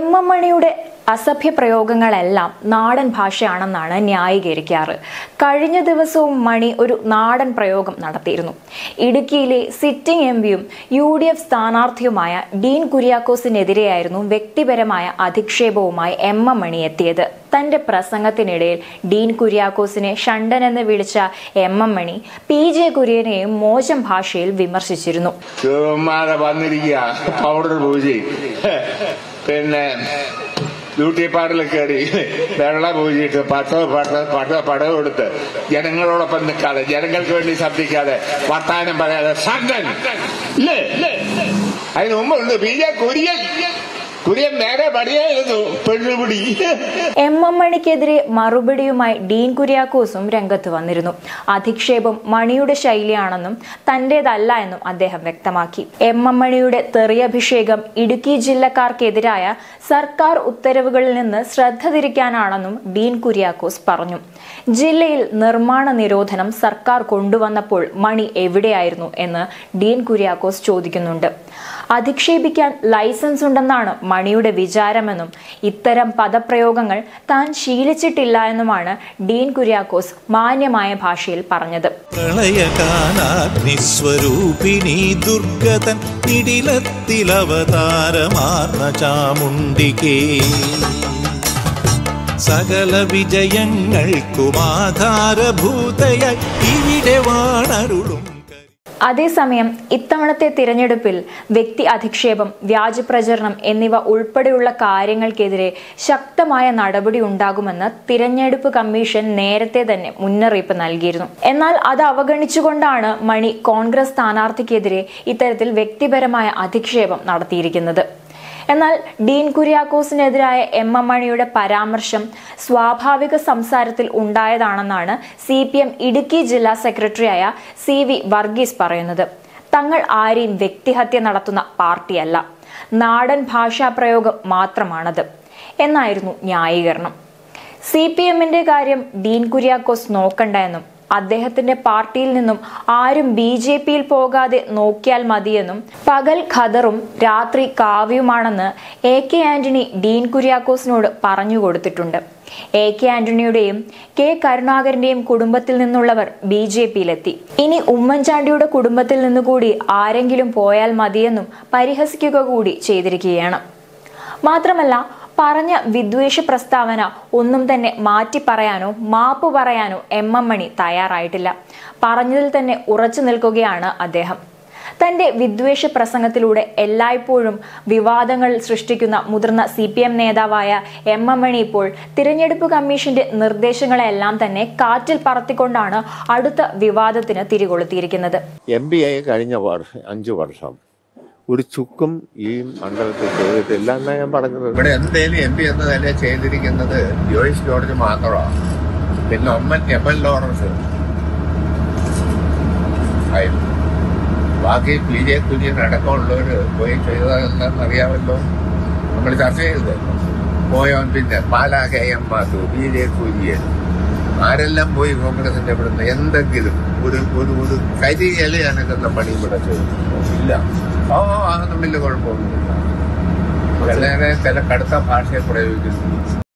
M M മണിയുടെ അസഭ്യ പ്രയോഗങ്ങളെല്ലാം നാടൻ ഭാഷയാണെന്നാണ് ന്യായീകരിക്കാറ് കഴിഞ്ഞ ദിവസവും മണി ഒരു നാടൻ പ്രയോഗം നടത്തിയിരുന്നു ഇടുക്കിയിലെ സിറ്റിംഗ് എം പിയും യു ഡി എഫ് സ്ഥാനാർത്ഥിയുമായ ഡീൻ കുര്യാക്കോസിനെതിരെയായിരുന്നു വ്യക്തിപരമായ അധിക്ഷേപവുമായി എം എം മണി എത്തിയത് തന്റെ പ്രസംഗത്തിനിടയിൽ ഡീൻ കുര്യാക്കോസിനെ ഷണ്ടൻ എന്ന് വിളിച്ച M M Mani P J കുര്യനെയും മോശം ഭാഷയിൽ വിമർശിച്ചിരുന്നു ചുമ്മാതെ വന്നിരിക്കുക പൗഡർ പൂജി പിന്നെ ബ്യൂട്ടി പാർലറിൽ കയറി വെള്ള പൂജിയിട്ട് പട്ടോ പട്ട പട്ട പടം കൊടുത്ത് ജനങ്ങളോടൊപ്പം നിൽക്കാതെ ജനങ്ങൾക്ക് വേണ്ടി ശബ്ദിക്കാതെ വർത്താനം പറയാതെ സണ്ടൻ ഇല്ലേ അതിന് മുമ്പുണ്ട് ബി ജെ കുര്യൻ കുര്യൻ നേരെ പടിയായിരുന്നു പെണ്ണുപിടി എം എം മണിക്കെതിരെ മറുപടിയുമായി ഡീൻ കുര്യാക്കോസും രംഗത്ത് വന്നിരുന്നു അധിക്ഷേപം മണിയുടെ ശൈലിയാണെന്നും തന്റേതല്ല എന്നും അദ്ദേഹം വ്യക്തമാക്കി എം എം മണിയുടെ തെറിയഭിഷേകം ഇടുക്കി ജില്ലക്കാർക്കെതിരായ സർക്കാർ ഉത്തരവുകളിൽ നിന്ന് ശ്രദ്ധ തിരിക്കാനാണെന്നും ഡീൻ കുര്യാക്കോസ് പറഞ്ഞു ജില്ലയിൽ നിർമ്മാണ നിരോധനം സർക്കാർ കൊണ്ടുവന്നപ്പോൾ മണി എവിടെയായിരുന്നു എന്ന് ഡീൻ കുര്യാക്കോസ് ചോദിക്കുന്നുണ്ട് അധിക്ഷേപിക്കാൻ ലൈസൻസ് ഉണ്ടെന്നാണ് മണിയുടെ വിചാരമെന്നും ഇത്തരം പദപ്രയോഗങ്ങൾ താൻ ശീലിച്ചിട്ടില്ല എന്നുമാണ് ഡീൻ കുര്യാക്കോസ് മാന്യമായ ഭാഷയിൽ പറഞ്ഞത് പ്രളയകാലാഗ്നിസ്വരൂപിണി ദുർഗതൻ നിടിലത്തിലവതാരമാർന്ന ചാമുണ്ടികേ സകല വിജയങ്ങൾക്കുമാധാരഭൂതയായി ഇവിടെ വാണരുളും അതേസമയം ഇത്തവണത്തെ തിരഞ്ഞെടുപ്പിൽ വ്യക്തി അധിക്ഷേപം വ്യാജപ്രചരണം എന്നിവ ഉൾപ്പെടെയുള്ള കാര്യങ്ങൾക്കെതിരെ ശക്തമായ നടപടി ഉണ്ടാകുമെന്ന് തിരഞ്ഞെടുപ്പ് കമ്മീഷൻ നേരത്തെ തന്നെ മുന്നറിയിപ്പ് നൽകിയിരുന്നു എന്നാൽ അത് അവഗണിച്ചുകൊണ്ടാണ് മണി കോൺഗ്രസ് സ്ഥാനാർത്ഥിക്കെതിരെ ഇത്തരത്തിൽ വ്യക്തിപരമായ അധിക്ഷേപം നടത്തിയിരിക്കുന്നത് എന്നാൽ ഡീൻ കുര്യാക്കോസിനെതിരായ എം എം മണിയുടെ പരാമർശം സ്വാഭാവിക സംസാരത്തിൽ ഉണ്ടായതാണെന്നാണ് സി പി എം ഇടുക്കി ജില്ലാ സെക്രട്ടറിയായ സി വി വർഗീസ് പറയുന്നത് തങ്ങൾ ആരെയും വ്യക്തിഹത്യ നടത്തുന്ന പാർട്ടിയല്ല നാടൻ ഭാഷാ പ്രയോഗം മാത്രമാണത് എന്നായിരുന്നു ന്യായീകരണം സി പി എമ്മിന്റെ കാര്യം ഡീൻ കുര്യാക്കോസ് നോക്കണ്ട എന്നും അദ്ദേഹത്തിന്റെ പാർട്ടിയിൽ നിന്നും ആരും ബി ജെ പിയിൽ പോകാതെ നോക്കിയാൽ മതിയെന്നും പകൽ ഖദറും രാത്രി കാവ്യവുമാണെന്ന് എ കെ ആന്റണി ഡീൻ കുര്യാക്കോസിനോട് പറഞ്ഞു കൊടുത്തിട്ടുണ്ട് എ കെ ആന്റണിയുടെയും കെ കരുണാകരന്റെയും കുടുംബത്തിൽ നിന്നുള്ളവർ ബി ജെ പിയിലെത്തി ഇനി ഉമ്മൻചാണ്ടിയുടെ കുടുംബത്തിൽ നിന്നുകൂടി ആരെങ്കിലും പോയാൽ മതിയെന്നും പരിഹസിക്കുക കൂടി ചെയ്തിരിക്കുകയാണ് മാത്രമല്ല പറഞ്ഞ വിദ്വേഷ പ്രസ്താവന ഒന്നും തന്നെ മാറ്റി പറയാനോ മാപ്പ് പറയാനോ എം എം മണി തയ്യാറായിട്ടില്ല പറഞ്ഞതിൽ തന്നെ ഉറച്ചു നിൽക്കുകയാണ് അദ്ദേഹം തന്റെ വിദ്വേഷ പ്രസംഗത്തിലൂടെ എല്ലായ്പ്പോഴും വിവാദങ്ങൾ സൃഷ്ടിക്കുന്ന മുതിർന്ന സി പി എം നേതാവായ എം എം മണി ഇപ്പോൾ തിരഞ്ഞെടുപ്പ് കമ്മീഷന്റെ നിർദ്ദേശങ്ങളെല്ലാം തന്നെ കാറ്റിൽ പറത്തിക്കൊണ്ടാണ് അടുത്ത വിവാദത്തിന് തിരികൊളുത്തിയിരിക്കുന്നത് എം പി ആയി കഴിഞ്ഞ വർഷം അഞ്ചു വർഷം ഒരു ചുക്കും ഈ മണ്ഡലത്തിൽ ചെയ്തിട്ടില്ല എന്നാ ഞാൻ പറഞ്ഞത് ഇവിടെ എന്തേലും എം പി എന്ന് തന്നെ ചെയ്തിരിക്കുന്നത് ജോയിസ് ജോർജ് മാത്രമാണ് പിന്നെ ഒമ്മൻ എം എൽ ലോറൻസ് ആയിരുന്നു ബാക്കി പി ജെ കുര്യൻ അടക്കമുള്ളവർ പോയി ചെയ്തതെന്ന് അറിയാമല്ലോ നമ്മൾ ചർച്ച ചെയ്തതല്ലോ പോയവൻ പിന്നെ Pala K M Madhu P J Kurian ആരെല്ലാം പോയി കോൺഗ്രസിന്റെ ഇവിടുന്ന് എന്തെങ്കിലും ഒരു ഒരു ഒരു കരി ഇലയനക്കുന്ന പണി ഇവിടെ ചെയ്തിട്ടുണ്ടോ ഇല്ല ഓ അതൊന്നും വലിയ കുഴപ്പമൊന്നുമില്ല വളരെ ചില കടുത്ത ഭാഷയെ പ്രയോഗിക്കുന്നു